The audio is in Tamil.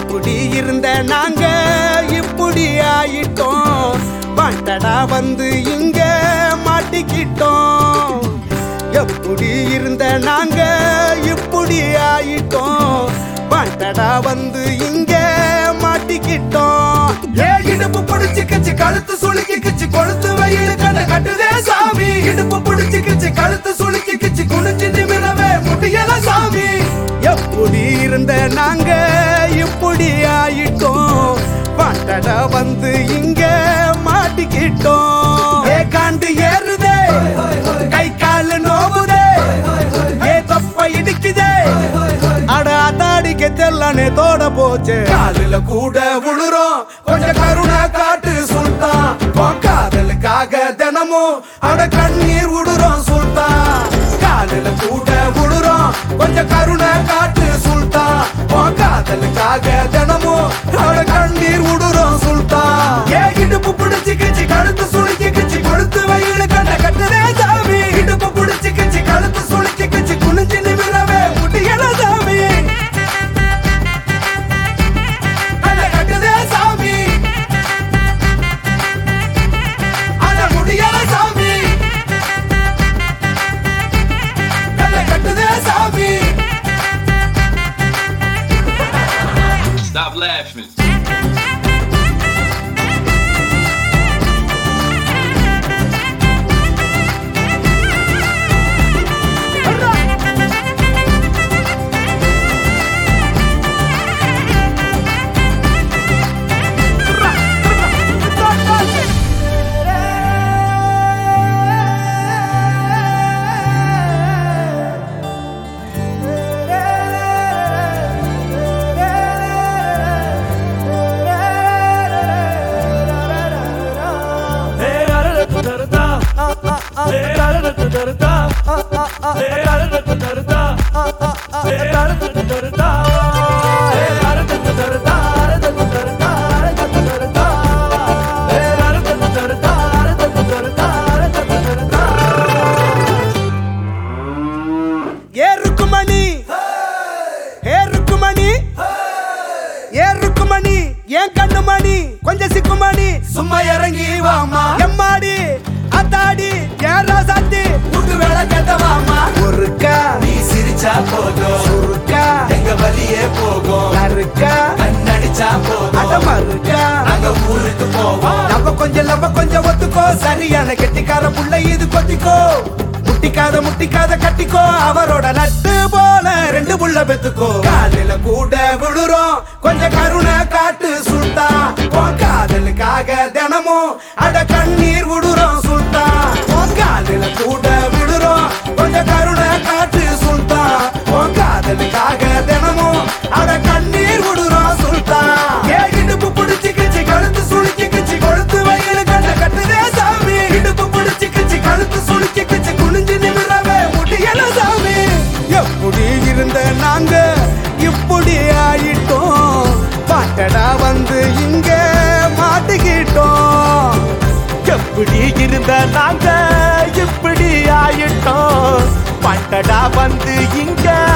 எப்படி இருந்த நாங்க இப்படி ஆயிட்டோம் பாட்டடா வந்து இங்க மாட்டிக்கிட்டோம் எப்படி இருந்த நாங்க இப்படி ஆயிட்டோம் பாட்டடா வந்து இங்க மாட்டிக்கிட்டோம் ஏ இடுப்பு புடிச்சு கிச்சு கழுத்து சுளுக்கி கிச்சு கொழுத்து வயிறு கண்ண கட்டுதே சாமி இடுப்பு புடிச்சு கிச்சு கழுத்து சுளுக்கி கிச்சு குனிஞ்சு நிமிரவே முடியல சாமி எப்படி இருந்த நாங்க இப்படி ஆயிட்டோம் பாட்டடா வந்து இங்க மாட்டிக்கிட்டோம் ஏ காண்டு ஏறுதே கை காலு நோவுதே ஏ தொப்ப இடிக்குதே அட அதாடிக்க தெல்லானே தோட போச்சு காலில கூட விழுறோம் கொஞ்சம் கருணை காட்டு சுல்தான் உன் காதலுக்காக தினமும் அட கண்ணீர் விடுறோம் சுல்தான் காலில கூட விழுறோம் கொஞ்சம் கருணை காட்டு சுல்தான் உன் காதலுக்காக தினமும் அட கண்ணீர் விடுறோம் சுல்தான் ஏ இடுப்பு பிடிச்சு கிச்சு கழுத்து சுளுக்கி கிச்சு கொழுத்து வயிறு கண்ண கட்டுதே சாமி இடுப்பு பிடிச்சு கிச்சு கழுத்து சுளுக்கி கிச்சு குனிஞ்சு நிமிரவே முடியல சாமி கண்ண கட்டுதே சாமி அட முடியல சாமி கண்ண கட்டுதே சாமி Stop laughing. ஏறுக்குமணி ஏறுக்குமணி ஏறுக்குமணி ஏன் கண்ணு மணி கொஞ்சம் சிக்குமணி சும்மா இறங்கி வாமா எம்மாடி அத்தாடி ஏன் ராசாத்தி கூட்டு வேலை கேட்டவாமா ஒருக்கா நீ சிரிச்சா போதும் ஒருக்கா எங்க வழியே போகும் கருக்கா கண்ணடிச்சா போதும் அடமருக்கா நாங்க ஊருக்கு போவோம் நம்ம கொஞ்சம் நம்ம கொஞ்சம் ஒத்துக்கோ சரியான கெட்டிக்கார புள்ள இது கொத்திக்கோ முட்டிக்காத முட்டிக்காத கட்டிக்கோ அவரோட நட்டு போல ரெண்டு புள்ள பெத்துக்கோ காலில கூட விழுறோம் கொஞ்சம் கருணை காட்டு சுல்தா உன் காதலுக்காக தினமும் அட கண்ணீர் விடுறோம் சுல்தா உன் காலில கூட விழுறோம் கொஞ்சம் கருணை காட்டு சுல்தா உன் காதலுக்காக தினமும் அட கண்ணீர் விடுறோம் சுல்தா ஏ இடுப்பு பிடிச்சு கிச்சு கழுத்து சுளுக்கி கிச்சு கொழுத்து வயிறு கண்ண கட்டுதே சாமி இடுப்பு பிடிச்சு கிச்சு கழுத்து சுளுக்கி கிச்சு குனிஞ்சு நிமிரவே முடியல சாமி எப்படி இருந்த நாங்க இப்படி ஆயிட்டோம் பாட்டடா வந்து இங்க மாட்டிக்கிட்டோம் எப்படி இருந்த நாங்க இப்படி ஆயிட்டோம் பாட்டடா வந்து இங்க